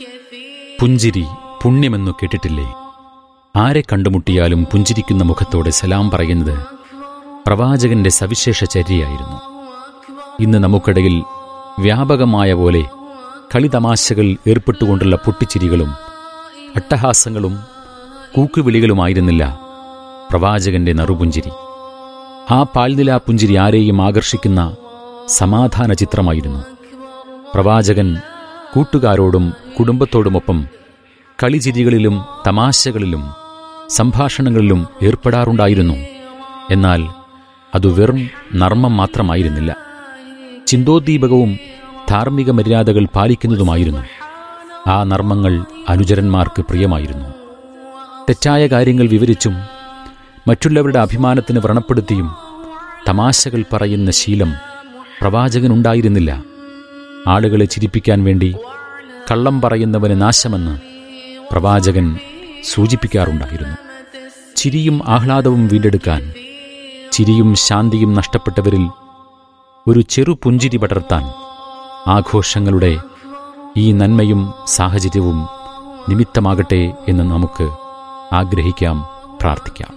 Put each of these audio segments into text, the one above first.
പുഞ്ചിരി പുണ്യമെന്നു കേട്ടിട്ടില്ലേ ആരെ കണ്ടുമുട്ടിയാലും പുഞ്ചിരിക്കുന്ന മുഖത്തോടെ സലാം പറയുന്നത് പ്രവാചകന്റെ സവിശേഷ ചര്യയായിരുന്നു ഇന്ന് നമുക്കിടയിൽ വ്യാപകമായ പോലെ കളിതമാശകൾ ഏർപ്പെട്ടുകൊണ്ടുള്ള പൊട്ടിച്ചിരികളും അട്ടഹാസങ്ങളും കൂക്കുവിളികളുമായിരുന്നില്ല പ്രവാചകന്റെ നറുപുഞ്ചിരി ആ പാൽനിലാ പുഞ്ചിരി ആരെയും ആകർഷിക്കുന്ന സമാധാന ചിത്രമായിരുന്നു പ്രവാചകൻ കൂട്ടുകാരോടും കുടുംബത്തോടുമൊപ്പം കളിചിരികളിലും തമാശകളിലും സംഭാഷണങ്ങളിലും ഏർപ്പെടാറുണ്ടായിരുന്നു എന്നാൽ അത് വെറും നർമ്മം മാത്രമായിരുന്നില്ല ചിന്തോദ്ദീപകവും ധാർമ്മിക മര്യാദകൾ പാലിക്കുന്നതുമായിരുന്നു ആ നർമ്മങ്ങൾ അനുചരന്മാർക്ക് പ്രിയമായിരുന്നു തെറ്റായ കാര്യങ്ങൾ വിവരിച്ചും മറ്റുള്ളവരുടെ അഭിമാനത്തിന് വ്രണപ്പെടുത്തിയും തമാശകൾ പറയുന്ന ശീലം പ്രവാചകനുണ്ടായിരുന്നില്ല ആളുകളെ ചിരിപ്പിക്കാൻ വേണ്ടി കള്ളം പറയുന്നവന് നാശമെന്ന് പ്രവാചകൻ സൂചിപ്പിക്കാറുണ്ടായിരുന്നു ചിരിയും ആഹ്ലാദവും വീണ്ടെടുക്കാൻ ചിരിയും ശാന്തിയും നഷ്ടപ്പെട്ടവരിൽ ഒരു ചെറു പുഞ്ചിരി പടർത്താൻ ആഘോഷങ്ങളുടെ ഈ നന്മയും സാഹചര്യവും നിമിത്തമാകട്ടെ എന്ന് നമുക്ക് ആഗ്രഹിക്കാം പ്രാർത്ഥിക്കാം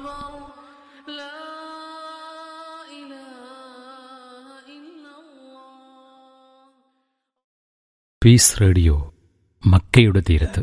പീസ് റേഡിയോ മക്കയുടെ തീരത്ത്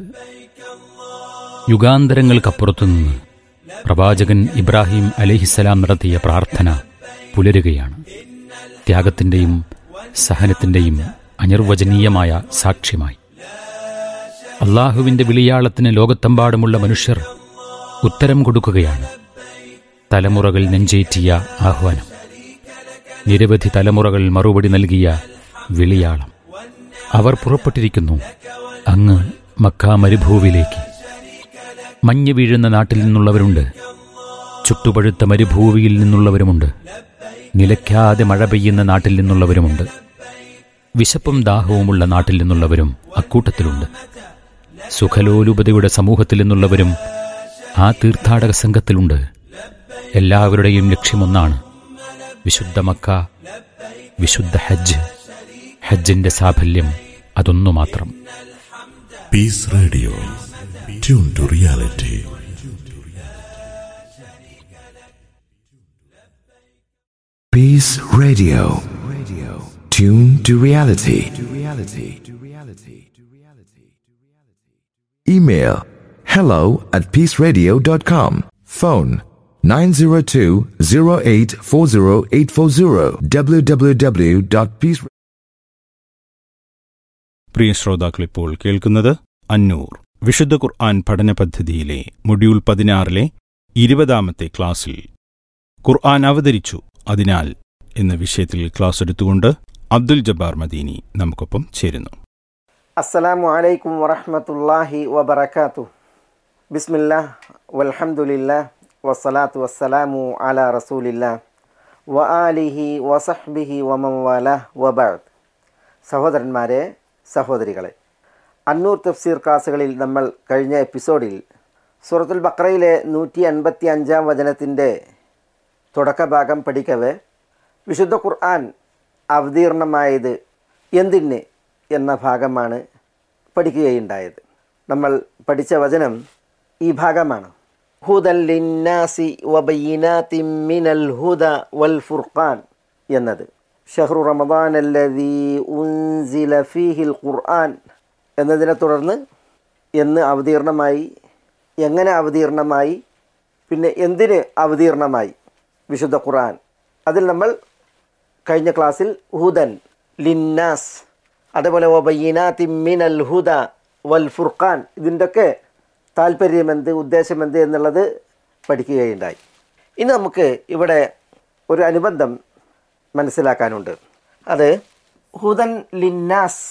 യുഗാന്തരങ്ങൾക്കപ്പുറത്തുനിന്ന് പ്രവാചകൻ ഇബ്രാഹിം അലഹിസലാം നടത്തിയ പ്രാർത്ഥന പുലരുകയാണ് ത്യാഗത്തിൻ്റെയും സഹനത്തിൻ്റെയും അനിർവചനീയമായ സാക്ഷ്യമായി അള്ളാഹുവിൻ്റെ വിളിയാളത്തിന് ലോകത്തെമ്പാടുമുള്ള മനുഷ്യർ ഉത്തരം കൊടുക്കുകയാണ് തലമുറകൾ നെഞ്ചേറ്റിയ ആഹ്വാനം നിരവധി തലമുറകൾ മറുപടി നൽകിയ വിളിയാളം അവർ പുറപ്പെട്ടിരിക്കുന്നു അങ്ങ് മക്ക മരുഭൂവിലേക്ക് മഞ്ഞ് വീഴുന്ന നാട്ടിൽ നിന്നുള്ളവരുണ്ട് ചുട്ടുപഴുത്ത മരുഭൂവിയിൽ നിന്നുള്ളവരുമുണ്ട് നിലയ്ക്കാതെ മഴ പെയ്യുന്ന നാട്ടിൽ നിന്നുള്ളവരുമുണ്ട് വിശപ്പും ദാഹവുമുള്ള നാട്ടിൽ നിന്നുള്ളവരും അക്കൂട്ടത്തിലുണ്ട് സുഖലോലുപതയുടെ സമൂഹത്തിൽ നിന്നുള്ളവരും ആ തീർത്ഥാടക സംഘത്തിലുണ്ട് എല്ലാവരുടെയും ലക്ഷ്യമൊന്നാണ് വിശുദ്ധ മക്ക വിശുദ്ധ ഹജ്ജ് ഹജ്ജിന്റെ സാഫല്യം അതൊന്നു മാത്രം Peace Radio. Tune to reality. Peace Radio. Radio. Tune to reality. To reality. To reality. To reality. Email hello at peaceradio.com. Phone 902-0840840 www.peace പ്രിയ ശ്രോതാക്കളിപ്പോൾ കേൾക്കുന്നത് അന്നൂർ വിശുദ്ധ ഖുർആൻ പഠന പദ്ധതിയിലെ മൊഡ്യൂൾ പതിനാറിലെ ഇരുപതാമത്തെ ക്ലാസ്സിൽ ഖുർആൻ അവതരിച്ചു അതിനാൽ എന്ന വിഷയത്തിൽ ക്ലാസ് എടുത്തുകൊണ്ട് അബ്ദുൽ ജബ്ബാർ മദീനി നമുക്കൊപ്പം ചേരുന്നു അസ്സലാമു അലൈക്കും വറഹ്മത്തുള്ളാഹി വബറകാതുഹു ബിസ്മില്ലാ വൽഹംദുലില്ലാ വസ്സലാത്തു വസ്സലാമു അലാ റസൂലില്ലാ വ ആലിഹി വസഹ്ബിഹി വമൻ വാലാ വബഅദ് സഹോദരന്മാരെ സഹോദരികളെ അന്നൂർ തഫ്സീർ ക്ലാസ്സുകളിൽ നമ്മൾ കഴിഞ്ഞ എപ്പിസോഡിൽ സൂറത്തുൽ ബക്രയിലെ നൂറ്റി അൻപത്തി അഞ്ചാം വചനത്തിൻ്റെ തുടക്കഭാഗം പഠിക്കവേ വിശുദ്ധ ഖുർആൻ അവതീർണമായത് എന്തിന് എന്ന ഭാഗമാണ് പഠിക്കുകയുണ്ടായത് നമ്മൾ പഠിച്ച വചനം ഈ ഭാഗമാണ് ഹുദൻ ലിന്നാസി വബയ്യിനാത്തിൻ മിനൽ ഹുദ വൽ ഫുർഖാൻ എന്നത് ഷഹ്റു റമദാൻ അല്ലദീ ഉൻസില ഫീഹിൽ ഖുർആൻ എന്നതിനെ തുടർന്ന് എന്ന് അവതീർണമായി എങ്ങനെ അവതീർണമായി പിന്നെ എന്തിന് അവതീർണമായി വിശുദ്ധ ഖുർആൻ അതിൽ നമ്മൾ കഴിഞ്ഞ ക്ലാസ്സിൽ ഹുദൻ ലിന്നാസ് അതേപോലെ വബയ്യിനാത്തി മിനൽ ഹുദ വൽ ഫുർഖാൻ ഇതിൻ്റെയൊക്കെ താല്പര്യമെന്ത് ഉദ്ദേശമെന്ത് എന്നുള്ളത് പഠിക്കുകയുണ്ടായി ഇനി നമുക്ക് ഇവിടെ ഒരു അനുബന്ധം മനസ്സിലാക്കാനുണ്ട് അത് ഹുദൻ ലിന്നാസ്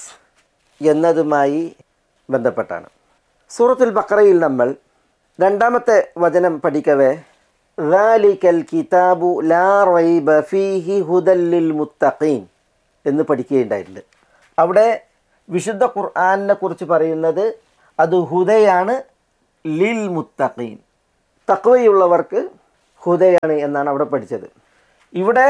എന്നതുമായി ബന്ധപ്പെട്ടാണ് സൂറത്തുൽ ബക്രയിൽ നമ്മൾ രണ്ടാമത്തെ വചനം പഠിക്കവേ ذَلِكَ കിതാബു ലാ റൈബ ഫീഹി ഹുദല്ലിൽ മുത്തഖീൻ എന്ന് പഠിക്കുകയുണ്ടായിട്ടുണ്ട് അവിടെ വിശുദ്ധ ഖുർആാനിനെ കുറിച്ച് പറയുന്നത് അത് ഹുദയാണ് ലിൽ മുത്തഖീൻ തക്വയുള്ളവർക്ക് ഹുദയാണ് എന്നാണ് അവിടെ പഠിച്ചത് ഇവിടെ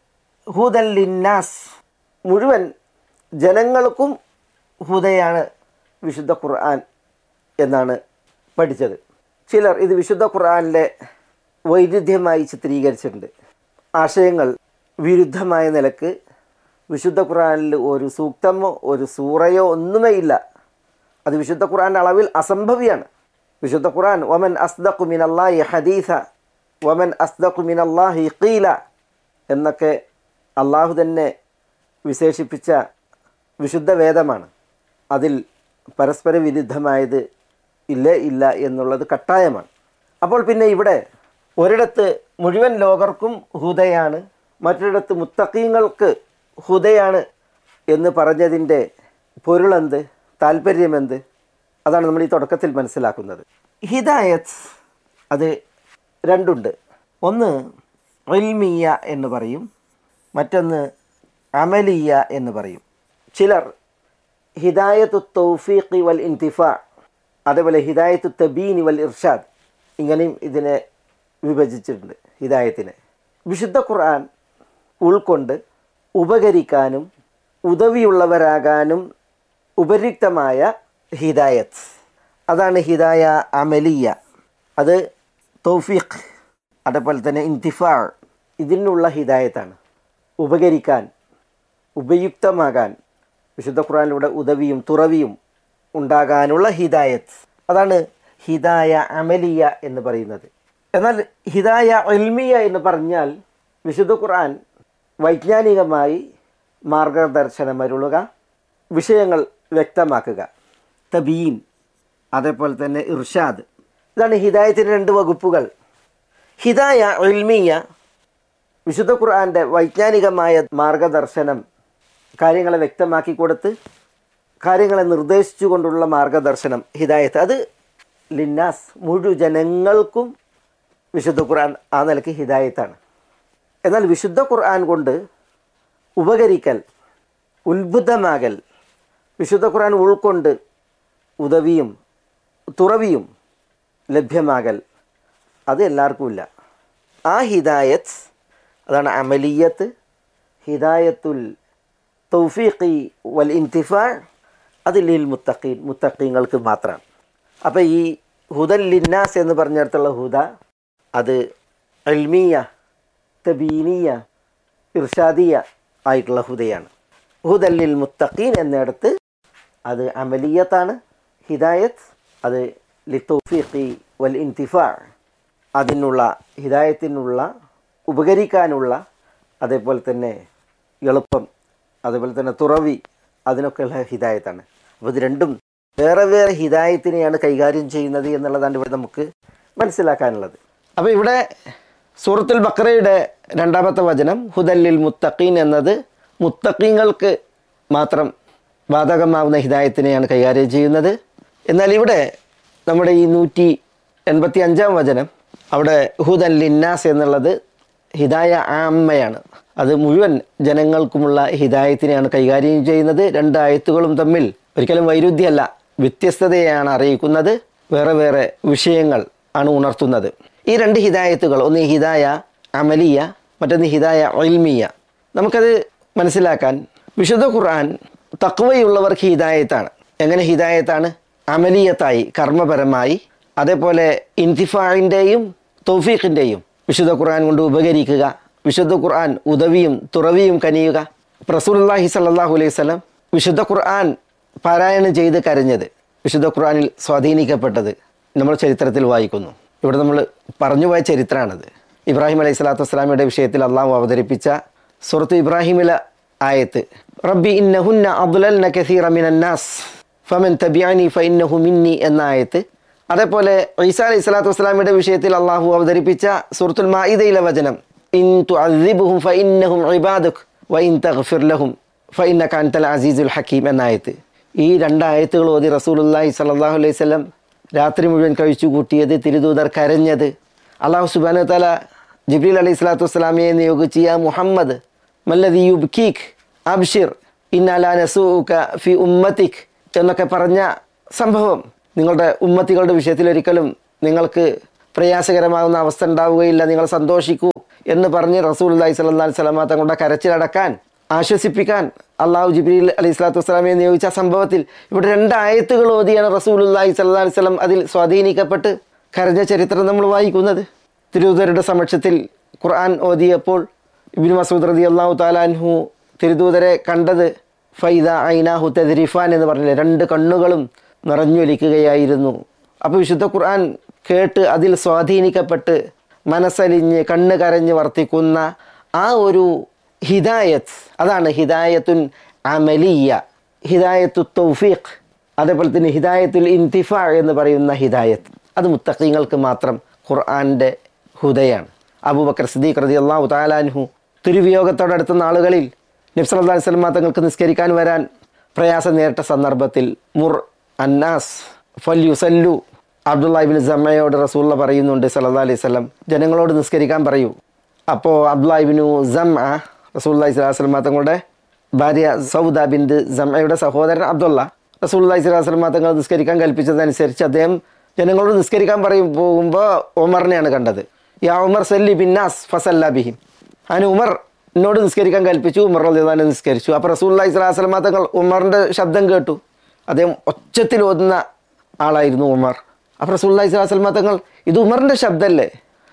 ഹുദൻ ലിന്നാസ് മുഴുവൻ ജനങ്ങൾക്കും ഹുദയാണ് വിശുദ്ധ ഖുർആൻ എന്നാണ് പഠിച്ചത് ചിലർ ഇത് വിശുദ്ധ ഖുർആനിലെ വൈരുദ്ധ്യമായി ചിത്രീകരിച്ചിട്ടുണ്ട് ആശയങ്ങൾ വിരുദ്ധമായ നിലക്ക് വിശുദ്ധ ഖുർആനിൽ ഒരു സൂക്തമോ ഒരു സൂറയോ ഒന്നുമേ ഇല്ല അത് വിശുദ്ധ ഖുർആൻ്റെ അളവിൽ അസംഭവിയാണ് വിശുദ്ധ ഖുർആൻ വമൻ അസ്ദഖു മിനല്ലാഹി ഹദീസ വമൻ അസ്ദഖു മിനല്ലാഹി ഖീല എന്നൊക്കെ അള്ളാഹു തന്നെ വിശേഷിപ്പിച്ച വിശുദ്ധ വേദമാണ് അതിൽ പരസ്പര വിരുദ്ധമായത് ഇല്ല ഇല്ല എന്നുള്ളത് കട്ടായമാണ് അപ്പോൾ പിന്നെ ഇവിടെ ഒരിടത്ത് മുഴുവൻ ലോകർക്കും ഹുദയാണ് മറ്റൊരിടത്ത് മുത്തക്കീങ്ങൾക്ക് ഹുദയാണ് എന്ന് പറഞ്ഞതിൻ്റെ പൊരുളെന്ത് താല്പര്യമെന്ത് അതാണ് നമ്മൾ ഈ തുടക്കത്തിൽ മനസ്സിലാക്കുന്നത് ഹിദായത്ത് അത് രണ്ടുണ്ട് ഒന്ന് ഇൽമിയ എന്ന് പറയും മറ്റൊന്ന് അമലിയ എന്ന് പറയും ചിലർ ഹിദായത്തു തൗഫീഖി വൽ ഇൻതിഫ അതേപോലെ ഹിദായത്തു തബീനി വൽ ഇർഷാദ് ഇങ്ങനെയും ഇതിനെ വിഭജിച്ചിട്ടുണ്ട് ഹിദായത്തിനെ വിശുദ്ധ ഖുർആൻ ഉൾക്കൊണ്ട് ഉപകരിക്കാനും ഉദവിയുള്ളവരാകാനും ഉപരിക്തമായ ഹിദായത്ത് അതാണ് ഹിദായ അമലിയ അത് തൗഫീഖ് അതേപോലെ തന്നെ ഇൻതിഫാ ഇതിനുള്ള ഹിദായത്താണ് ഉപകരിക്കാൻ ഉപയുക്തമാകാൻ വിശുദ്ധ ഖുർആനിലൂടെ ഉദവിയും തുറവിയും ഉണ്ടാകാനുള്ള ഹിദായത്ത് അതാണ് ഹിദായ അമലിയ എന്ന് പറയുന്നത് എന്നാൽ ഹിദായ എൽമിയ എന്ന് പറഞ്ഞാൽ വിശുദ്ധ ഖുർആൻ വൈജ്ഞാനികമായി മാർഗദർശനം അരുളുക വിഷയങ്ങൾ വ്യക്തമാക്കുക തബീൻ അതേപോലെ തന്നെ ഇർഷാദ് ഇതാണ് ഹിദായത്തിൻ്റെ രണ്ട് വകുപ്പുകൾ ഹിദായ എൽമിയ വിശുദ്ധ ഖുർആൻ്റെ വൈജ്ഞാനികമായ മാർഗദർശനം കാര്യങ്ങളെ വ്യക്തമാക്കി കൊടുത്ത് കാര്യങ്ങളെ നിർദ്ദേശിച്ചുകൊണ്ടുള്ള മാർഗദർശനം ഹിദായത്ത് അത് ലിന്നാസ് മുഴുജനങ്ങൾക്കും വിശുദ്ധ ഖുർആൻ ആ നിലയ്ക്ക് ഹിദായത്താണ് എന്നാൽ വിശുദ്ധ ഖുർആൻ കൊണ്ട് ഉപകരിക്കൽ ഉത്ഭുതമാകൽ വിശുദ്ധ ഖുർആൻ ഉൾക്കൊണ്ട് ഉദവിയും തുറവിയും ലഭ്യമാകൽ അത് എല്ലാവർക്കും ഇല്ല ആ ഹിദായത്ത് അതാണ് അമലിയത്ത് ഹിദായത്തുൽ തൗഫീഖി വൽ ഇൻതിഫാ അത് ലിൽ മുത്തഖീൻ മുത്തഖീങ്ങൾക്ക് മാത്രമാണ് അപ്പോൾ ഈ ഹുദൽ ലിന്നാസ് എന്ന് പറഞ്ഞിടത്തുള്ള ഹുദ അത് അൽമീയ തബീനിയ ഇർഷാദിയ ആയിട്ടുള്ള ഹുദയാണ് ഹുദൽ ലിൽ മുത്തഖീൻ എന്നിടത്ത് അത് അമലിയത്താണ് ഹിദായത്ത് അത് ലി തൗഫീഖി വൽ ഇൻതിഫാ അതിനുള്ള ഹിദായത്തിനുള്ള ഉപകരിക്കാനുള്ള അതേപോലെ തന്നെ എളുപ്പം അതേപോലെ തന്നെ തുറവി അതിനൊക്കെയുള്ള ഹിദായത്താണ് അപ്പോൾ ഇത് രണ്ടും വേറെ വേറെ ഹിദായത്തിനെയാണ് കൈകാര്യം ചെയ്യുന്നത് എന്നുള്ളതാണ് ഇവിടെ നമുക്ക് മനസ്സിലാക്കാനുള്ളത് അപ്പോൾ ഇവിടെ സൂറത്തുൽ ബക്രയുടെ രണ്ടാമത്തെ വചനം ഹുദല്ലിൽ മുത്തഖീൻ എന്നത് മുത്തഖീങ്ങൾക്ക് മാത്രം ബാധകമാവുന്ന ഹിദായത്തിനെയാണ് കൈകാര്യം ചെയ്യുന്നത് എന്നാൽ ഇവിടെ നമ്മുടെ ഈ നൂറ്റി എൺപത്തി അഞ്ചാം വചനം അവിടെ ഹുദൻ ലിന്നാസ് എന്നുള്ളത് ഹിദായ ആമ്മയാണ് അത് മുഴുവൻ ജനങ്ങൾക്കുമുള്ള ഹിദായത്തിനെയാണ് കൈകാര്യം ചെയ്യുന്നത് രണ്ട് ആയത്തുകളും തമ്മിൽ ഒരിക്കലും വൈരുദ്ധ്യമല്ല വ്യത്യസ്തതയാണ് അറിയിക്കുന്നത് വേറെ വേറെ വിഷയങ്ങൾ ആണ് ഉണർത്തുന്നത് ഈ രണ്ട് ഹിദായത്തുകൾ ഒന്ന് ഹിദായ അമലിയ മറ്റൊന്ന് ഹിദായ ഒൽമിയ നമുക്കത് മനസ്സിലാക്കാൻ വിശുദ്ധ ഖുർആൻ തക്വയുള്ളവർക്ക് ഹിദായത്താണ് എങ്ങനെ ഹിദായത്താണ് അമലിയത്തായി കർമ്മപരമായി അതേപോലെ ഇൻതിഫായിൻ്റെയും തൗഫീഖിൻ്റെയും വിശുദ്ധ ഖുർആൻ കൊണ്ട് ഉപകരിക്കുക വിശുദ്ധ ഖുർആൻ ഉദവിയും തുറവിയും കനിയുക റസൂലുള്ളാഹി സല്ലല്ലാഹു അലൈഹി വസല്ലം വിശുദ്ധ ഖുർആൻ പാരായണം ചെയ്ത് കരഞ്ഞത് വിശുദ്ധ ഖുർആനിൽ സ്വാധീനിക്കപ്പെട്ടത് നമ്മൾ ചരിത്രത്തിൽ വായിക്കുന്നു ഇവിടെ നമ്മൾ പറഞ്ഞുപോയ ചരിത്രമാണത് ഇബ്രാഹിം അലൈഹി സ്വലാത്തു വസ്സലാമിയുടെ വിഷയത്തിൽ അള്ളാഹു അവതരിപ്പിച്ച സുഹൃത്ത് ഇബ്രാഹിമിലെ ആയത്ത് റബ്ബി ഇന്നഹുന്ന അബ്ദുലൽന കസീറ മിനന്നാസ് ഫമൻ തബിയാനി ഫഇന്നഹു മിന്നി എന്ന ആയത്ത് അതേപോലെ ഈസാ അലൈഹി സ്വലാത്തു വസ്സലാമിയുടെ വിഷയത്തിൽ അള്ളാഹു അവതരിപ്പിച്ച സൂറത്തുൽ മാഇദയിലെ വചനം ഇൻ തുഅദ്ദിബുഹും ഫഇന്നഹും ഇബാദുക് വഇൻ തഗ്ഫിർ ലഹും ഫഇന്നക അൻതൽ അസീസുൽ ഹക്കീം എന്ന ആയത്ത് ഈ രണ്ടായത്തുകൾ ഓതി റസൂലുള്ളാഹി സ്വല്ലല്ലാഹു അലൈഹി വസല്ലം രാത്രി മുഴുവൻ കഴിച്ചു കൂട്ടിയത് തിരുദൂതർ കരഞ്ഞത് അള്ളാഹു സുബാന തല ജിബ്രീൽ അലൈഹി സ്വലാത്തു വസ്സലാമിയെ നിയോഗിച്ച് യാ മുഹമ്മദ് മല്ലദി യുബ്കീഖ് അബ്ഷിർ ഇന്നലാ നസൂക ഫി ഉമ്മത്തിക് എന്നൊക്കെ പറഞ്ഞ സംഭവം നിങ്ങളുടെ ഉമ്മത്തികളുടെ വിഷയത്തിൽ ഒരിക്കലും നിങ്ങൾക്ക് പ്രയാസകരമാകുന്ന അവസ്ഥ ഉണ്ടാവുകയില്ല നിങ്ങൾ സന്തോഷിക്കൂ എന്ന് പറഞ്ഞ് റസൂൽ അല്ലാഹി സ്വല്ലാ സ്വലമ തങ്ങളുടെ കരച്ചിലടക്കാൻ ആശ്വസിപ്പിക്കാൻ അള്ളാഹു ജിബ്രീൽ അലൈഹി സ്വലാത്തു വസ്സലാമെ നിയോഗിച്ച ആ സംഭവത്തിൽ ഇവിടെ രണ്ട് ആയത്തുകൾ ഓതിയാണ് റസൂലുല്ലാഹി സല്ലാ അലൈഹി സ്വലം അതിൽ സ്വാധീനിക്കപ്പെട്ട് കരഞ്ഞ ചരിത്രം നമ്മൾ വായിക്കുന്നത് തിരുവൂതരുടെ സമക്ഷത്തിൽ ഖുർആൻ ഓതിയപ്പോൾ ഇബിൻ മസൂദ് റതി അള്ളാഹു താലാൻഹു തിരുദൂതരെ കണ്ടത് ഫൈദ ഐനാഹു തെദരിഫാൻ എന്ന് പറഞ്ഞില്ലേ രണ്ട് കണ്ണുകളും നിറഞ്ഞൊലിക്കുകയായിരുന്നു അപ്പോൾ വിശുദ്ധ ഖുർആൻ കേട്ട് അതിൽ സ്വാധീനിക്കപ്പെട്ട് മനസ്സലിഞ്ഞ് കണ്ണ് കരഞ്ഞ് വർത്തിക്കുന്ന ആ ഒരു ഹിദായത്ത് അതാണ് ഹിദായത്തുൻ അമലിയ ഹിദായത്തു തൗഫീഖ് അതേപോലെ തന്നെ ഹിദായത്തുൽ ഇൻതിഫ എന്ന് പറയുന്ന ഹിദായത്ത് അത് മുത്തഖീങ്ങൾക്ക് മാത്രം ഖുർആൻ്റെ ഹുദയാണ് അബൂബക്കർ സിദ്ദീഖ് റതി അള്ളാഹു താലാൻഹു തിരുവിയോഗത്തോടടുത്ത നാളുകളിൽ നബ്സല്ലാ സ്വലമ തങ്ങൾക്ക് നിസ്കരിക്കാൻ വരാൻ പ്രയാസം നേരിട്ട സന്ദർഭത്തിൽ മുർ അന്നാസ് ഫൽ യുസല്ലു അബ്ദുല്ലാഹിബിൻ ജമ്മയോട് റസൂള്ള പറയുന്നുണ്ട് സല്ലാ അലൈഹി സ്വലം ജനങ്ങളോട് നിസ്കരിക്കാൻ പറയൂ അപ്പോൾ അബ്ദുല്ലാഹിബിനു ജം റസൂല്ലാഹി സ്വലാഹു വസ്ലമ തങ്ങളുടെ ഭാര്യ സൗദ ബിന്ദ് ജമ്മയുടെ സഹോദരൻ അബ്ദുള്ള റസൂല്ലാഹി സ്വലാഹു വസ്ലമ തങ്ങൾ നിസ്കരിക്കാൻ കൽപ്പിച്ചതനുസരിച്ച് അദ്ദേഹം ജനങ്ങളോട് നിസ്കരിക്കാൻ പറയും പോകുമ്പോൾ ഉമറിനെയാണ് കണ്ടത് യാ ഉമർ സല്ലി ബിന്നാസ് ഫസല്ല ബിഹിം അതിന് ഉമർ എന്നോട് നിസ്കരിക്കാൻ കൽപ്പിച്ചു ഉമർ റളിയല്ലാഹു അൻഹു നിസ്കരിച്ചു അപ്പോൾ റസൂല്ലാഹി സ്വലാഹു വസ്ലമ തങ്ങൾ ഉമറിൻ്റെ ശബ്ദം കേട്ടു അദ്ദേഹം ഒച്ചത്തിൽ ഓതുന്ന ആളായിരുന്നു ഉമർ അപ്പോൾ റസൂല്ലാഹി സ്വലാഹു വസ്ലമ തങ്ങൾ ഇത് ഉമറിൻ്റെ ശബ്ദമല്ലേ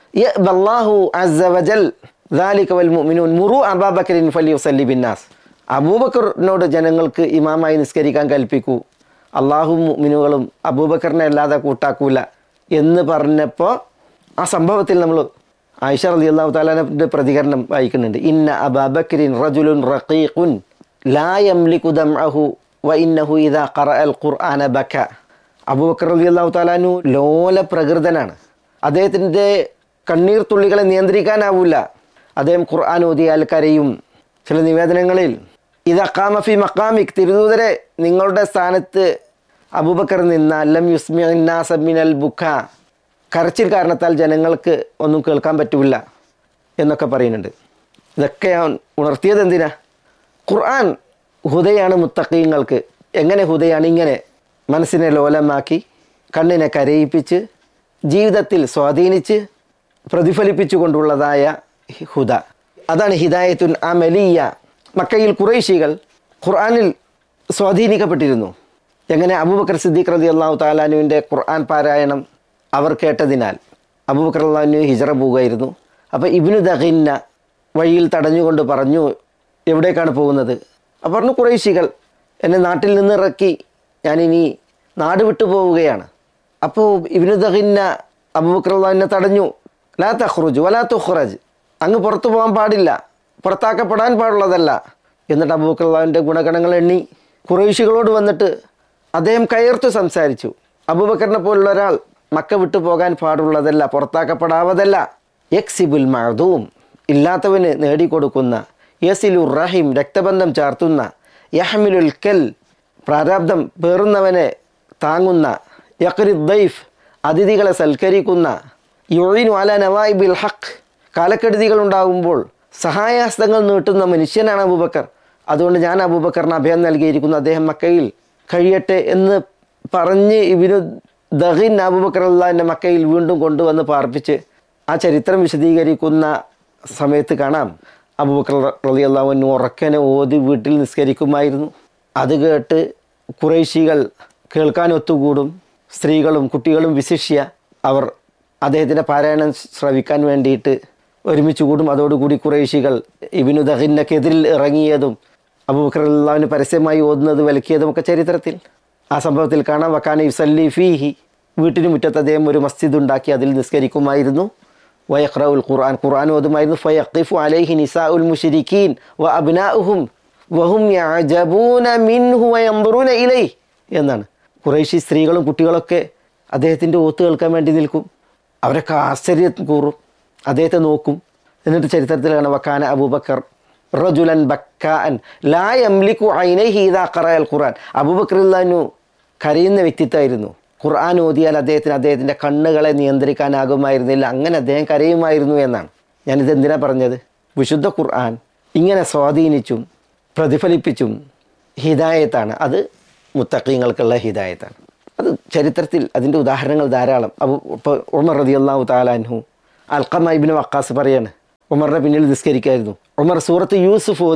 അള്ളാഹു അസവജൽ ദാലിക വൽ മുഅ്മിനൂൻ മുറു അബാബക്കറിൻ ഫലിയുസല്ലി ബിന്നാസ് അബൂബക്കറിനോട് ജനങ്ങൾക്ക് ഇമാമായി നിസ്കരിക്കാൻ കൽപ്പിക്കൂ അള്ളാഹു മുഅ്മിനുകളും അബൂബക്കറിനെ അല്ലാതെ കൂട്ടാക്കൂല എന്ന് പറഞ്ഞപ്പോൾ ആ സംഭവത്തിൽ നമ്മൾ ആയിഷ റലി അള്ളാഹു താലാൻ്റെ പ്രതികരണം വായിക്കുന്നുണ്ട് ഇന്ന അബാബക്രിൻ റജുലുൻ റഖീഖുൻ ലാ യംലികു ദംഅഹു വ ഇന്നഹു ഇദാ ഖറഅൽ ഖുർആന ബക അബൂബക്കർ റലി അള്ളാഹു താലാനു ലോല പ്രകൃതനാണ് അദ്ദേഹത്തിൻ്റെ കണ്ണീർ തുള്ളികളെ നിയന്ത്രിക്കാനാവില്ല അദ്ദേഹം ഖുർആൻ ഓതിയാൽ കരയും ചില നിവേദനങ്ങളിൽ ഇത് അക്കാമഫി മക്കാമിക് തിരുദൂതരെ നിങ്ങളുടെ സ്ഥാനത്ത് അബൂബക്കർ നിന്ന അല്ലം യുസ്മിനാസമിനൽ ബുഖ കരച്ചിൽ കാരണത്താൽ ജനങ്ങൾക്ക് ഒന്നും കേൾക്കാൻ പറ്റില്ല എന്നൊക്കെ പറയുന്നുണ്ട് ഇതൊക്കെ ഉണർത്തിയത് എന്തിനാ ഖുർആൻ ഹുദയാണ് മുത്തക്കീങ്ങൾക്ക് എങ്ങനെ ഹുദയാണ് ഇങ്ങനെ മനസ്സിനെ ലോലമാക്കി കണ്ണിനെ കരയിപ്പിച്ച് ജീവിതത്തിൽ സ്വാധീനിച്ച് പ്രതിഫലിപ്പിച്ചു കൊണ്ടുള്ളതായ ഹുദ അതാണ് ഹിദായത്തുൻ അമലിയ മക്കയിൽ കുറേശികൾ ഖുർആനിൽ സ്വാധീനിക്കപ്പെട്ടിരുന്നു എങ്ങനെ അബൂബക്കർ സിദ്ദീഖ് റതി അള്ളാഹു താലാനുവിൻ്റെ ഖുർആൻ പാരായണം അവർ കേട്ടതിനാൽ അബൂബക്കർ അള്ളാഹുനു ഹിജറ പോവുകയായിരുന്നു അപ്പോൾ ഇബിനു ദഹിന്ന വഴിയിൽ തടഞ്ഞുകൊണ്ട് പറഞ്ഞു എവിടേക്കാണ് പോകുന്നത് അപ്പോൾ പറഞ്ഞു കുറേശികൾ എന്നെ നാട്ടിൽ നിന്ന് ഇറക്കി ഞാനിനി നാട് വിട്ടു പോവുകയാണ് അപ്പോൾ ഇബിനു ദഹിന്ന അബൂബക്കർ അള്ളാഹുവിനെ തടഞ്ഞു ലാ തഖ്റുജ് വലാ തുഖ്റജ് അങ്ങ് പുറത്തു പോകാൻ പാടില്ല പുറത്താക്കപ്പെടാൻ പാടുള്ളതല്ല എന്നിട്ട് അബൂബക്കർ അള്ളാഹുവിൻ്റെ ഗുണഗണങ്ങൾ എണ്ണി കുറേശികളോട് വന്നിട്ട് അദ്ദേഹം കയർത്തു സംസാരിച്ചു അബൂബക്കറിനെ പോലുള്ള ഒരാൾ മക്ക വിട്ടു പോകാൻ പാടുള്ളതല്ല പുറത്താക്കപ്പെടാവതല്ല യക്സിബുൽ മഴതൂം ഇല്ലാത്തവന് നേടിക്കൊടുക്കുന്ന യസിലുർ റഹിം രക്തബന്ധം ചാർത്തുന്ന യഹമിലുൽ കൽ പ്രാരാബ്ദം പേറുന്നവനെ താങ്ങുന്ന യഖ്രി ദൈഫ് അതിഥികളെ സൽക്കരിക്കുന്ന യുഴീനു അല നവായിബിൽ ഹക്ക് കാലക്കെടുതികൾ ഉണ്ടാകുമ്പോൾ സഹായഹസ്തങ്ങൾ നീട്ടുന്ന മനുഷ്യനാണ് അബൂബക്കർ അതുകൊണ്ട് ഞാൻ അബൂബക്കറിന് അഭയം നൽകിയിരിക്കുന്നു അദ്ദേഹം മക്കയിൽ കഴിയട്ടെ എന്ന് പറഞ്ഞ് ഇവന് ദഹിൻ അബൂബക്കർ അള്ളാഹിൻ്റെ മക്കയിൽ വീണ്ടും കൊണ്ടുവന്ന് പാർപ്പിച്ച് ആ ചരിത്രം വിശദീകരിക്കുന്ന സമയത്ത് കാണാം അബൂബക്കർ റലി അള്ളാഹുവിന് ഉറക്കനെ ഓതി വീട്ടിൽ നിസ്കരിക്കുമായിരുന്നു അത് കേട്ട് കുറേശികൾ കേൾക്കാൻ ഒത്തുകൂടും സ്ത്രീകളും കുട്ടികളും വിശിഷ്യ അവർ അദ്ദേഹത്തിൻ്റെ പാരായണം ശ്രവിക്കാൻ വേണ്ടിയിട്ട് ഒരുമിച്ച് കൂടും അതോടുകൂടി കുറേശികൾ ഇബിനു ദഹിന്നക്കെതിരിൽ ഇറങ്ങിയതും അബൂബക്കർ അള്ളാഹുവിന് പരസ്യമായി ഓതുന്നത് വിലക്കിയതും ഒക്കെ ചരിത്രത്തിൽ ആ സംഭവത്തിൽ കാണാം വക്കാന യുസല്ലി ഫീഹി വീട്ടിന് മുറ്റത്ത് അദ്ദേഹം ഒരു മസ്ജിദ് ഉണ്ടാക്കി അതിൽ നിസ്കരിക്കുമായിരുന്നു വയഖ്റഉൽ ഖുർആൻ ഖുർആൻ ഓതുമായിരുന്നു ഫയഖിഫു അലൈഹി നിസാഉൽ മുശ്രിക്കീൻ വ അബ്നാഉഹും വഹും യഅജബൂന മിൻഹു വയൻദുറൂന ഇലൈഹി എന്നാണ് കുറേശി സ്ത്രീകളും കുട്ടികളൊക്കെ അദ്ദേഹത്തിൻ്റെ ഓത്ത് കേൾക്കാൻ വേണ്ടി നിൽക്കും അവരൊക്കെ ആശ്ചര്യം കൂറും അദ്ദേഹത്തെ നോക്കും എന്നിട്ട് ചരിത്രത്തിലാണ് വക്കാന അബൂബക്കർ റജുലൻ ബക്കാൻ ലാ യംലിക്കു ഐനൈഹി ഇദാ ഖറഅൽ ഖുർആൻ അബൂബക്കറില്ലാനു കരയുന്ന വ്യക്തിത്വമായിരുന്നു ഖുർആൻ ഓതിയാൽ അദ്ദേഹത്തിന് അദ്ദേഹത്തിൻ്റെ കണ്ണുകളെ നിയന്ത്രിക്കാനാകുമായിരുന്നില്ല അങ്ങനെ അദ്ദേഹം കരയുമായിരുന്നു എന്നാണ് ഞാനിത് എന്തിനാ പറഞ്ഞത് വിശുദ്ധ ഖുർആൻ ഇങ്ങനെ സ്വാധീനിച്ചും പ്രതിഫലിപ്പിച്ചും ഹിദായത്താണ് അത് മുത്തക്കീങ്ങൾക്കുള്ള ഹിദായത്താണ് അത് ചരിത്രത്തിൽ അതിൻ്റെ ഉദാഹരണങ്ങൾ ധാരാളം അപ്പോൾ ഇപ്പോൾ ഉമർ റതി അള്ളാഹു താലാൻഹു അൽക്കമ ഇബിന് വക്കാസ് പറയാണ് ഉമറിൻ്റെ പിന്നിൽ നിസ്കരിക്കായിരുന്നു ഉമർ സൂറത്ത് യൂസുഫ് ഓതി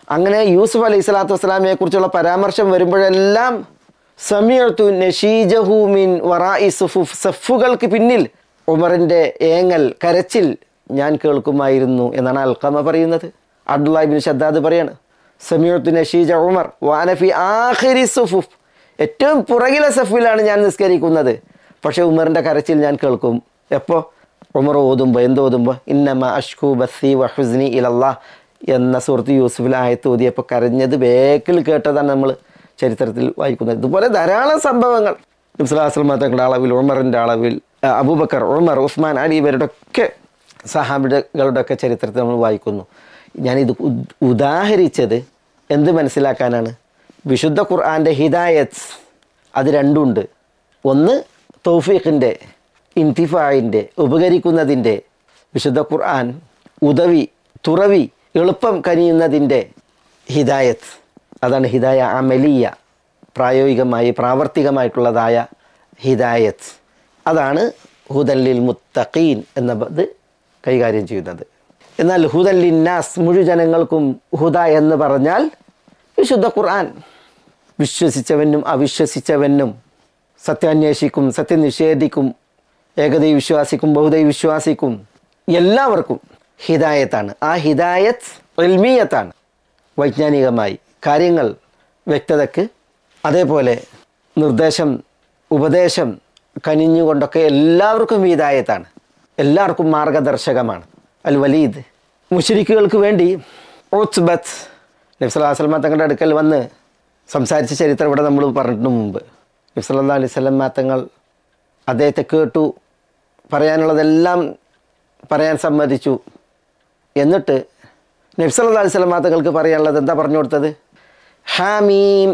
അങ്ങനെ യൂസുഫ് അലൈഹി സ്വലാത്തു വസ്സലാമിനെ കുറിച്ചുള്ള പരാമർശം വരുമ്പോഴെല്ലാം സമീർത്തു നഷീജഹു മിൻ വറായി സുഫുഫ് സഫുകൾക്ക് പിന്നിൽ ഉമറിൻ്റെ ഏങ്ങൽ കരച്ചിൽ ഞാൻ കേൾക്കുമായിരുന്നു എന്നാണ് അൽക്കമ പറയുന്നത് അബ്ദുല്ലാഹിബിൻ ഷദ്ദാദ് പറയാണ് സമീർത്തു നഷീജ ഉമർ വാനഫി ആഖിരി സുഫുഫ് ഏറ്റവും പുറകിലെ സഫിലാണ് ഞാൻ നിസ്കരിക്കുന്നത് പക്ഷേ ഉമറിൻ്റെ കരച്ചിൽ ഞാൻ കേൾക്കും എപ്പോൾ ഉമർ ഓതുമ്പോൾ എന്തോതുമ്പോൾ ഇന്നമ അഷ്കു ബസ്സി വഹുസ്നി ഇലല്ലാ എന്ന സുഹൃത്ത് യൂസുഫിൽ ആയത്ത് ഓതിയപ്പോൾ കരഞ്ഞത് ബേക്കിൽ കേട്ടതാണ് നമ്മൾ ചരിത്രത്തിൽ വായിക്കുന്നത് ഇതുപോലെ ധാരാളം സംഭവങ്ങൾ ഇബ്സലാസ്ലമ തങ്ങളുടെ അളവിൽ ഉമറിൻ്റെ അളവിൽ ആ, അബൂബക്കർ ഉമർ ഉസ്മാൻ അലി ഇവരുടെ ഒക്കെ സഹാബികളുടെ ഒക്കെ ചരിത്രത്തിൽ നമ്മൾ വായിക്കുന്നു ഞാനിത് ഉദ്- ഉദാഹരിച്ചത് എന്ത് മനസ്സിലാക്കാനാണ് വിശുദ്ധ ഖുർആൻ്റെ ഹിദായത്ത് അത് രണ്ടുണ്ട് ഒന്ന് തൗഫീഖിൻ്റെ ഇൻതിഫായിൻ്റെ ഉപകരിക്കുന്നതിൻ്റെ വിശുദ്ധ ഖുർആൻ ഉദവി തുറവി എളുപ്പം കനിയുന്നതിൻ്റെ ഹിദായത്ത് അതാണ് ഹിദായ അമലിയ പ്രായോഗികമായി പ്രാവർത്തികമായിട്ടുള്ളതായ ഹിദായത്ത് അതാണ് ഹുദല്ലിൽ മുത്തഖീൻ എന്നത് കൈകാര്യം ചെയ്യുന്നത് എന്നാൽ ഹുദല്ലിന്നാസ് മുഴുജനങ്ങൾക്കും ഹുദ എന്ന് പറഞ്ഞാൽ വിശുദ്ധ ഖുർആൻ വിശ്വസിച്ചവനും അവിശ്വസിച്ചവനും സത്യാന്വേഷിക്കും സത്യനിഷേധിക്കും ഏകദൈവ വിശ്വാസിക്കും ബഹുദൈവ വിശ്വാസിക്കും എല്ലാവർക്കും ഹിദായത്താണ് ആ ഹിദായത്ത് എൽമീയത്താണ് വൈജ്ഞാനികമായി കാര്യങ്ങൾ വ്യക്തതയ്ക്ക് അതേപോലെ നിർദ്ദേശം ഉപദേശം കനിഞ്ഞുകൊണ്ടൊക്കെ എല്ലാവർക്കും ഹിദായത്താണ് എല്ലാവർക്കും മാർഗദർശകമാണ് അൽ വലീദ് മുഷരിക്കുകൾക്ക് വേണ്ടി ഉത്ബത്ത് നബ്സല്ലാസ്ലമ തങ്ങളുടെ അടുക്കൽ വന്ന് സംസാരിച്ച ചരിത്രം ഇവിടെ നമ്മൾ പറഞ്ഞിട്ടുണ്ട് മുമ്പ് നബ്സല്ലാ അലൈഹി സ്വലം തങ്ങൾ അദ്ദേഹത്തെ കേട്ടു പറയാനുള്ളതെല്ലാം പറയാൻ സമ്മതിച്ചു എന്നിട്ട് നബ്സല്ലാ അലൈഹി സ്വലം തങ്ങൾക്ക് പറയാനുള്ളത് എന്താ പറഞ്ഞു കൊടുത്തത് ഹാമീം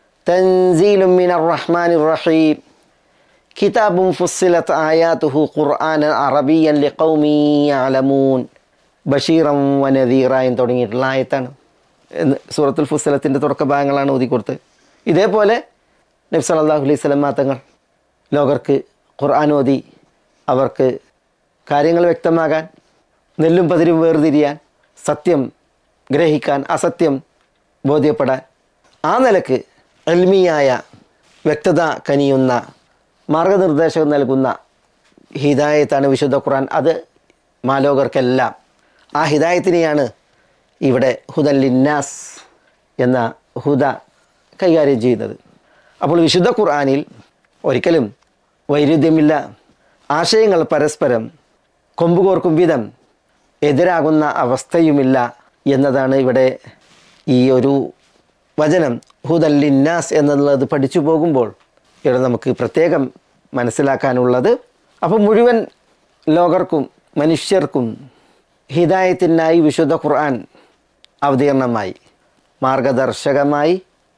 തൻസീലും മിനർ റഹ്മാൻ റഹീം കിതാബും ഫുസ്സിലത്ത് ആയാത്തുഹു ഖുർആൻ അറബിയൻ ലിഖൗമി യഅലമൂൻ ബഷീറം വനദീറായും തുടങ്ങിയിട്ടുള്ള ആയത്താണ് എന്ന് സൂറത്തുൽ ഫുസ്സലത്തിൻ്റെ തുടക്ക ഭാഗങ്ങളാണ് ഓതിക്കൊടുത്ത് ഇതേപോലെ നബി സല്ലല്ലാഹു അലൈഹി സ്വലം തങ്ങൾ ലോകർക്ക് ഖുർആൻ ഓതി അവർക്ക് കാര്യങ്ങൾ വ്യക്തമാകാൻ നെല്ലും പതിരും വേർതിരിയാൻ സത്യം ഗ്രഹിക്കാൻ അസത്യം ബോധ്യപ്പെടാൻ ആ നിലക്ക് എൽമിയായ വ്യക്തത കനിയുന്ന മാർഗനിർദ്ദേശം നൽകുന്ന ഹിദായത്താണ് വിശുദ്ധ ഖുർആൻ അത് മാലോകർക്കെല്ലാം ആ ഹിദായത്തിനെയാണ് ഇവിടെ ഹുദല്ലിന്നാസ് എന്ന ഹുദ കൈകാര്യം ചെയ്യുന്നത് അപ്പോൾ വിശുദ്ധ ഖുർആനിൽ ഒരിക്കലും വൈരുദ്ധ്യമില്ല ആശയങ്ങൾ പരസ്പരം കൊമ്പുകോർക്കും വിധം എതിരാകുന്ന അവസ്ഥയുമില്ല എന്നതാണ് ഇവിടെ ഈ ഒരു വചനം ഹുദല്ലിന്നാസ് എന്നുള്ളത് പഠിച്ചു പോകുമ്പോൾ ഇവിടെ നമുക്ക് പ്രത്യേകം മനസ്സിലാക്കാനുള്ളത് അപ്പോൾ മുഴുവൻ ലോകർക്കും മനുഷ്യർക്കും ഹിദായത്തിനായി വിശുദ്ധ ഖുർആൻ അവതീർണമായി മാർഗദർശകമായി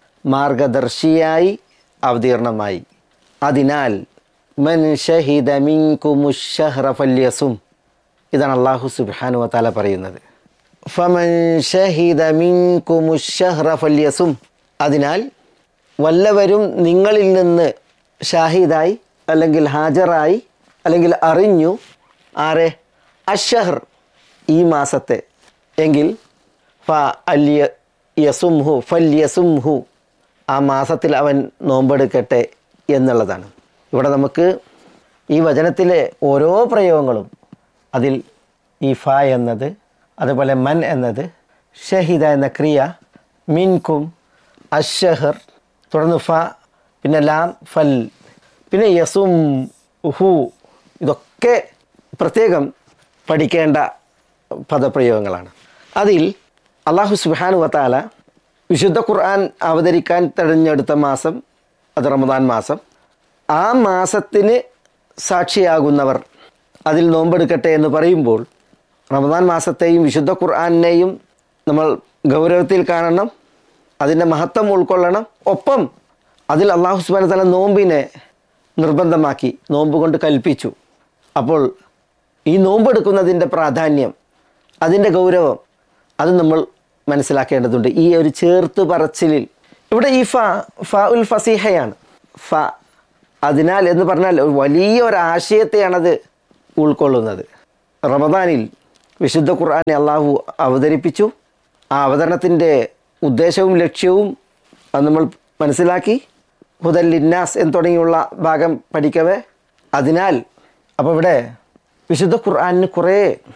മാർഗദർശിയായി അവതീർണമായി അതിനാൽ മൻ ഷഹിദ മിൻകുമുശ്ശഹ്റ ഫല്യസും ഇതാണ് അള്ളാഹു സുബ്ഹാനു വതാല പറയുന്നത് ഫമൻ ഷഹിദ മിൻകുമുശ്ശഹ്റ ഫല്യസും അതിനാൽ വല്ലവരും നിങ്ങളിൽ നിന്ന് ഷാഹിദായി അല്ലെങ്കിൽ ഹാജറായി അല്ലെങ്കിൽ അറിഞ്ഞു ആരെ അഷഹർ ഈ മാസത്തെ എങ്കിൽ ഫ അല്യ യസുംഹു ഫൽ യസുംഹു ആ മാസത്തിൽ അവൻ നോമ്പെടുക്കട്ടെ എന്നുള്ളതാണ് ഇവിടെ നമുക്ക് ഈ വചനത്തിലെ ഓരോ പ്രയോഗങ്ങളും അതിൽ ഈ ഫ എന്നത് അതുപോലെ മൻ എന്നത് ഷഹിദ എന്ന ക്രിയ മിൻകും അഷഹർ തുടർന്ന് ഫ പിന്നെ ലാം ഫൽ പിന്നെ യസും ഹു ഇതൊക്കെ പ്രത്യേകം പഠിക്കേണ്ട പദപ്രയോഗങ്ങളാണ് അതിൽ അള്ളാഹു സുബാനു വത്താല വിശുദ്ധ ഖുർആൻ അവതരിക്കാൻ തിരഞ്ഞെടുത്ത മാസം അത് റമദാൻ മാസം ആ മാസത്തിന് സാക്ഷിയാകുന്നവർ അതിൽ നോമ്പെടുക്കട്ടെ എന്ന് പറയുമ്പോൾ റമദാൻ മാസത്തെയും വിശുദ്ധ ഖുർആാനിനെയും നമ്മൾ ഗൗരവത്തിൽ കാണണം അതിൻ്റെ മഹത്വം ഉൾക്കൊള്ളണം ഒപ്പം അതിൽ അള്ളാഹു സുബാന തല നോമ്പിനെ നിർബന്ധമാക്കി നോമ്പ് കൊണ്ട് കൽപ്പിച്ചു അപ്പോൾ ഈ നോമ്പെടുക്കുന്നതിൻ്റെ പ്രാധാന്യം അതിൻ്റെ ഗൗരവം അത് നമ്മൾ മനസ്സിലാക്കേണ്ടതുണ്ട് ഈ ഒരു ചേർത്ത് പറച്ചിലിൽ ഇവിടെ ഈ ഫ ഫ ഉൽ ഫസീഹയാണ് ഫ അതിനാൽ എന്ന് പറഞ്ഞാൽ ഒരു വലിയ ഒരു ആശയത്തെയാണത് ഉൾക്കൊള്ളുന്നത് റമദാനിൽ വിശുദ്ധ ഖുർആനെ അള്ളാഹു അവതരിപ്പിച്ചു ആ അവതരണത്തിൻ്റെ ഉദ്ദേശവും ലക്ഷ്യവും അത് നമ്മൾ മനസ്സിലാക്കി ഹുദൽ ലിന്നാസ് എന്ന് തുടങ്ങിയുള്ള ഭാഗം പഠിക്കവേ അതിനാൽ അപ്പോൾ ഇവിടെ വിശുദ്ധ ഖുർആാനിന് കുറേ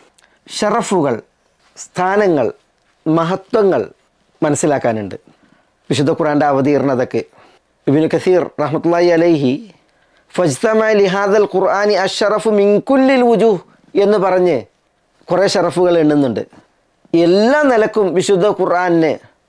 ഷറഫുകൾ സ്ഥാനങ്ങൾ മഹത്വങ്ങൾ മനസ്സിലാക്കാനുണ്ട് വിശുദ്ധ ഖുർആൻ്റെ അവതീർണതയ്ക്ക് ഇബിന് കസീർ റഹ്മത്തുള്ളാഹി അലൈഹി ഫജ്തമ ലിഹാദൽ ഖുർആനി അഷറഫു മിൻകുല്ലിൽ വുജൂഹ് എന്ന് പറഞ്ഞ് കുറേ ഷറഫുകൾ എണ്ണുന്നുണ്ട് എല്ലാ നിലക്കും വിശുദ്ധ ഖുർആനെ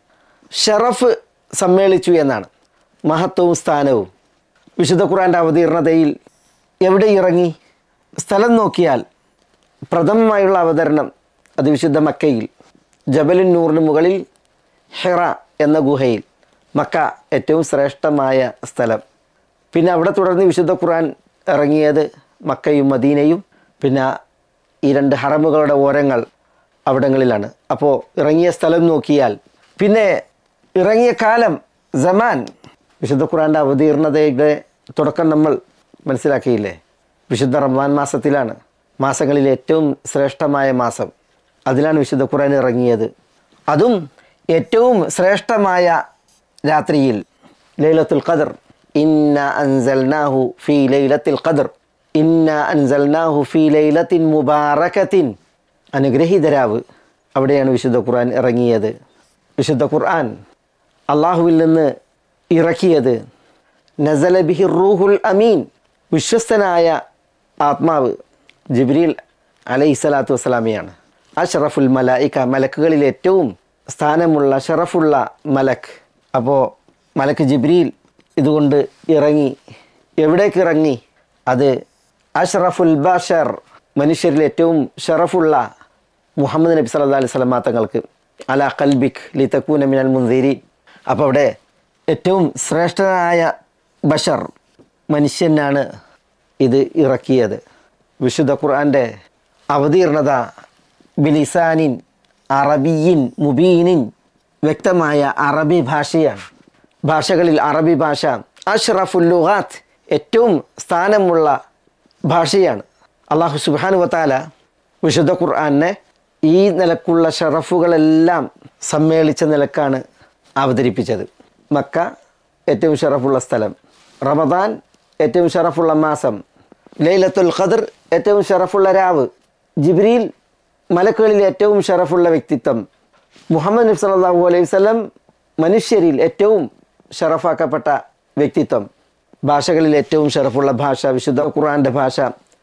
ഷറഫ് സമ്മേളിച്ചു എന്നാണ് മഹത്വവും സ്ഥാനവും വിശുദ്ധ ഖുർആൻ്റെ അവതീർണതയിൽ എവിടെ ഇറങ്ങി സ്ഥലം നോക്കിയാൽ പ്രഥമമായുള്ള അവതരണം അത് വിശുദ്ധ മക്കയിൽ ജബലുൻ നൂറിന് മുകളിൽ ഹിറ എന്ന ഗുഹയിൽ മക്ക ഏറ്റവും ശ്രേഷ്ഠമായ സ്ഥലം പിന്നെ അവിടെ തുടർന്ന് വിശുദ്ധ ഖുർആൻ ഇറങ്ങിയത് മക്കയും മദീനയും പിന്നെ ഈ രണ്ട് ഹറമുകളുടെ ഓരങ്ങൾ അവിടങ്ങളിലാണ് അപ്പോൾ ഇറങ്ങിയ സ്ഥലം നോക്കിയാൽ പിന്നെ ഇറങ്ങിയ കാലം ജമാൻ വിശുദ്ധ ഖുർആൻ്റെ അവതീർണതയുടെ തുടക്കം നമ്മൾ മനസ്സിലാക്കിയില്ലേ വിശുദ്ധ റമദാൻ മാസത്തിലാണ് മാസങ്ങളിൽ ഏറ്റവും ശ്രേഷ്ഠമായ മാസം അതിലാണ് വിശുദ്ധ ഖുർആൻ ഇറങ്ങിയത് അതും ഏറ്റവും ശ്രേഷ്ഠമായ രാത്രിയിൽ ലൈലത്തുൽ ഖദർ ഇന്ന അൻസൽനാഹു ഫി ലൈലത്തിൽ ഖദർ ഇന്ന അൻസൽനാഹു ഫി ലൈലത്തിൻ മുബാറകത്തിൻ അനുഗ്രഹീതരാവ് അവിടെയാണ് വിശുദ്ധ ഖുർആൻ ഇറങ്ങിയത് വിശുദ്ധ ഖുർആൻ അള്ളാഹുവിൽ നിന്ന് ഇറക്കിയത് നസല ബിഹി റൂഹുൽ അമീൻ വിശ്വസ്തനായ ആത്മാവ് ജിബ്രീൽ അലൈഹി സ്വലാത്തു വസ്സലാമിയാണ് അഷറഫുൽ മലായിക്ക മലക്കുകളിൽ ഏറ്റവും സ്ഥാനമുള്ള ഷറഫുള്ള മലക്ക് അപ്പോൾ മലക്ക് ജിബ്രീൽ ഇതുകൊണ്ട് ഇറങ്ങി എവിടേക്ക് ഇറങ്ങി അത് അഷ്റഫുൽ ബഷർ മനുഷ്യരിൽ ഏറ്റവും ഷറഫുള്ള മുഹമ്മദ് നബി സല്ലാ അലൈഹി സ്വലമാ തങ്ങൾക്ക് അല കൽബിക് ലി തക്കൂന മിനൽ മുന്തിരി അപ്പോൾ അവിടെ ഏറ്റവും ശ്രേഷ്ഠനായ ബഷർ മനുഷ്യനാണ് ഇത് ഇറക്കിയത് വിശുദ്ധ ഖുർആൻ്റെ അവതീർണത ബിലിസാനിൻ അറബിയിൻ മുബീനിൻ വ്യക്തമായ അറബി ഭാഷയാണ് ഭാഷകളിൽ അറബി ഭാഷ അഷ്റഫുൽ ലുഹാത്ത് ഏറ്റവും സ്ഥാനമുള്ള ഭാഷയാണ് അള്ളാഹു സുബാനു വത്താല വിശുദ്ധ ഖുർആനെ ഈ നിലക്കുള്ള ഷറഫുകളെല്ലാം സമ്മേളിച്ച നിലക്കാണ് അവതരിപ്പിച്ചത് മക്ക ഏറ്റവും ഷറഫുള്ള സ്ഥലം റമദാൻ ഏറ്റവും ഷറഫുള്ള മാസം ലൈലത്തുൽ ഖദർ ഏറ്റവും ഷറഫുള്ള രാവ് ജിബ്രീൽ മലക്കുകളിൽ ഏറ്റവും ഷറഫുള്ള വ്യക്തിത്വം മുഹമ്മദ് നബി സല്ലല്ലാഹു അലൈഹി വസല്ലം മനുഷ്യരിൽ ഏറ്റവും ഷറഫാക്കപ്പെട്ട വ്യക്തിത്വം ഭാഷകളിൽ ഏറ്റവും ഷറഫുള്ള ഭാഷ വിശുദ്ധ ഖുർആൻ്റെ ഭാഷ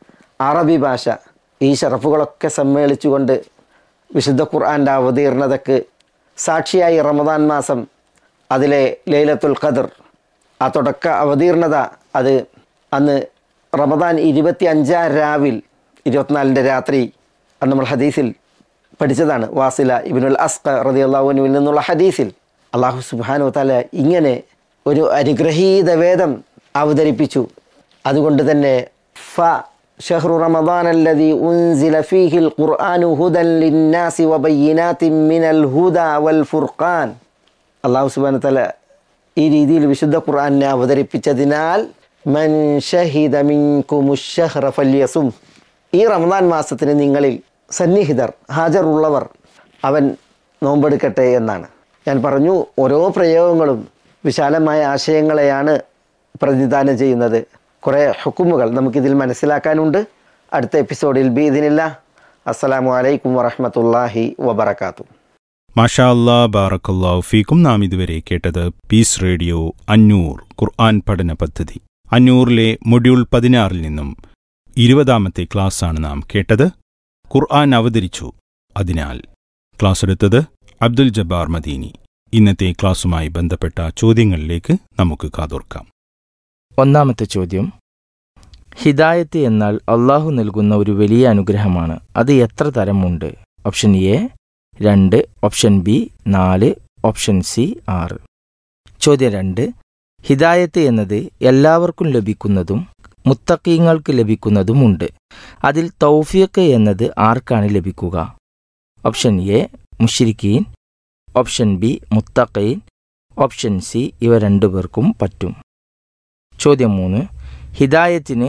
അറബി ഭാഷ ഈ ഷറഫുകളൊക്കെ സമ്മേളിച്ചുകൊണ്ട് വിശുദ്ധ ഖുർആൻ്റെ അവതീർണതയ്ക്ക് സാക്ഷിയായി റമദാൻ മാസം അതിലെ ലൈലത്തുൽ ഖദർ ആ തുടക്ക അവതീർണത അത് അന്ന് റമദാൻ ഇരുപത്തി അഞ്ചാം രാവിൽ ഇരുപത്തിനാലിൻ്റെ രാത്രി അന്ന് നമ്മൾ ഹദീസിൽ പഠിച്ചതാണ് വാസില ഇബിനുൽ അസ്ക റതി അള്ളാഹുനുവിൽ നിന്നുള്ള ഹദീസിൽ അള്ളാഹു സുബാനു താല ഇങ്ങനെ ഒരു അനുഗ്രഹീത വേദം അവതരിപ്പിച്ചു അതുകൊണ്ട് തന്നെ ഫ ഷഹ്റു റമദാൻ അല്ലദി ഉൻസില ഫീഹിൽ ഖുർആനു ഹുദൻ ലിന്നാസി വബയ്യിനാത്തിൻ മിനൽ ഹുദ വൽ ഫുർഖാൻ അള്ളാഹു സുബാന തല ഈ രീതിയിൽ വിശുദ്ധ ഖുർആനെ അവതരിപ്പിച്ചതിനാൽ മൻ ഷഹിദ മിൻകുമുഷഹ്റ ഫല്യസും ഈ റമദാൻ മാസത്തിന് നിങ്ങളിൽ സന്നിഹിതർ ഹാജറുള്ളവർ അവൻ നോമ്പെടുക്കട്ടെ എന്നാണ് ഞാൻ പറഞ്ഞു ഓരോ പ്രയോഗങ്ങളും വിശാലമായ ആശയങ്ങളെയാണ് പ്രതിദാനം ചെയ്യുന്നത് കുറേ ഹുക്കുമുകൾ നമുക്കിതിൽ മനസ്സിലാക്കാനുണ്ട് അടുത്ത എപ്പിസോഡിൽ ബീദിനില്ല അസ്സലാമു അലൈക്കും വറഹമത്തല്ലാഹി വബർക്കാത്തു മാഷാ അല്ലാ ബാറക്കല്ലാ ഫീക്കും നാം ഇതുവരെ കേട്ടത് പീസ് റേഡിയോ അഞ്ഞൂർ ഖുർആൻ പഠന പദ്ധതി അഞ്ഞൂറിലെ മൊഡ്യൂൾ പതിനാറിൽ നിന്നും ഇരുപതാമത്തെ ക്ലാസ്സാണ് നാം കേട്ടത് ഖുർആൻ അവതരിച്ചു അതിനാൽ ക്ലാസ് എടുത്തത് അബ്ദുൽ ജബ്ബാർ മദീനി ഇന്നത്തെ ക്ലാസ്സുമായി ബന്ധപ്പെട്ട ചോദ്യങ്ങളിലേക്ക് നമുക്ക് കാതോർക്കാം ഒന്നാമത്തെ ചോദ്യം ഹിദായത്ത് എന്നാൽ അള്ളാഹു നൽകുന്ന ഒരു വലിയ അനുഗ്രഹമാണ് അത് എത്ര തരമുണ്ട് ഓപ്ഷൻ എ രണ്ട് ഓപ്ഷൻ ബി നാല് ഓപ്ഷൻ സി ആറ് ചോദ്യം രണ്ട് ഹിദായത്ത് എന്നത് എല്ലാവർക്കും ലഭിക്കുന്നതും മുത്തക്കീങ്ങൾക്ക് ലഭിക്കുന്നതുമുണ്ട് അതിൽ തൗഫീഖ് എന്നത് ആർക്കാണ് ലഭിക്കുക ഓപ്ഷൻ എ മുഷിരിക്കീൻ ഓപ്ഷൻ ബി മുത്തഖീൻ ഓപ്ഷൻ സി ഇവ രണ്ടുപേർക്കും പറ്റും ചോദ്യം മൂന്ന് ഹിദായത്തിന്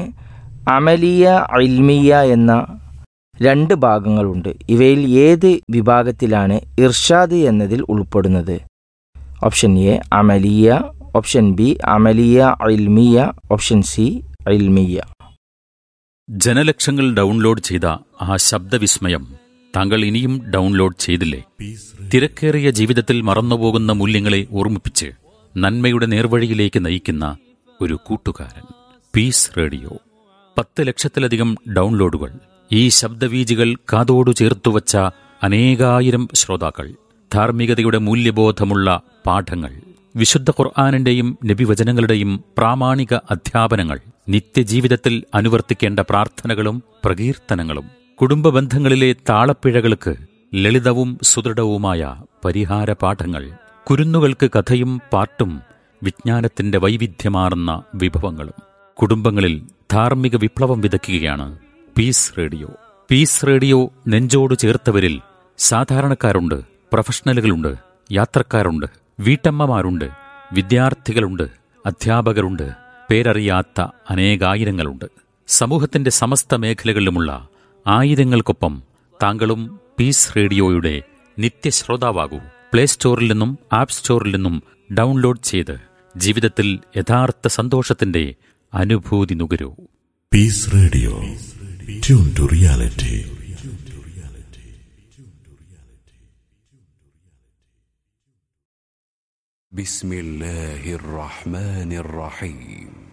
അമലിയ ഇൽമിയ എന്ന രണ്ട് ഭാഗങ്ങളുണ്ട് ഇവയിൽ ഏത് വിഭാഗത്തിലാണ് ഇർഷാദ് എന്നതിൽ ഉൾപ്പെടുന്നത് ഓപ്ഷൻ എ അമലിയ ഓപ്ഷൻ ബി അമലിയ ഇൽമിയ ഓപ്ഷൻ സി ഇൽമിയ ജനലക്ഷങ്ങൾ ഡൗൺലോഡ് ചെയ്ത ആ ശബ്ദവിസ്മയം താങ്കൾ ഇനിയും ഡൗൺലോഡ് ചെയ്തില്ലേ തിരക്കേറിയ ജീവിതത്തിൽ മറന്നുപോകുന്ന മൂല്യങ്ങളെ ഓർമ്മിപ്പിച്ച് നന്മയുടെ നേർവഴിയിലേക്ക് നയിക്കുന്ന ഒരു കൂട്ടുകാരൻ പീസ് റേഡിയോ പത്ത് ലക്ഷത്തിലധികം ഡൗൺലോഡുകൾ ഈ ശബ്ദവീജികൾ കാതോടു ചേർത്തുവച്ച അനേകായിരം ശ്രോതാക്കൾ ധാർമ്മികതയുടെ മൂല്യബോധമുള്ള പാഠങ്ങൾ വിശുദ്ധ ഖുർആാനിന്റെയും നബിവചനങ്ങളുടെയും പ്രാമാണിക അധ്യാപനങ്ങൾ നിത്യജീവിതത്തിൽ അനുവർത്തിക്കേണ്ട പ്രാർത്ഥനകളും പ്രകീർത്തനങ്ങളും കുടുംബ ബന്ധങ്ങളിലെ താളപ്പിഴകൾക്ക് ലളിതവും സുദൃഢവുമായ പരിഹാര പാഠങ്ങൾ കുരുന്നുകൾക്ക് കഥയും പാട്ടും വിജ്ഞാനത്തിന്റെ വൈവിധ്യമാർന്ന വിഭവങ്ങളും കുടുംബങ്ങളിൽ ധാർമ്മിക വിപ്ലവം വിതയ്ക്കുകയാണ് പീസ് റേഡിയോ പീസ് റേഡിയോ നെഞ്ചോട് ചേർത്തവരിൽ സാധാരണക്കാരുണ്ട് പ്രൊഫഷണലുകളുണ്ട് യാത്രക്കാരുണ്ട് വീട്ടമ്മമാരുണ്ട് വിദ്യാർത്ഥികളുണ്ട് അധ്യാപകരുണ്ട് പേരറിയാത്ത അനേകായിരങ്ങളുണ്ട് സമൂഹത്തിന്റെ സമസ്ത മേഖലകളിലുമുള്ള ആയിരങ്ങൾക്കൊപ്പം താങ്കളും പീസ് റേഡിയോയുടെ നിത്യശ്രോതാവാകൂ പ്ലേ സ്റ്റോറിൽ നിന്നും ആപ്പ് സ്റ്റോറിൽ നിന്നും ഡൗൺലോഡ് ചെയ്ത് ജീവിതത്തിൽ യഥാർത്ഥ സന്തോഷത്തിന്റെ അനുഭൂതി നുകരൂ Peace Radio. Tune to reality. بسم الله الرحمن الرحيم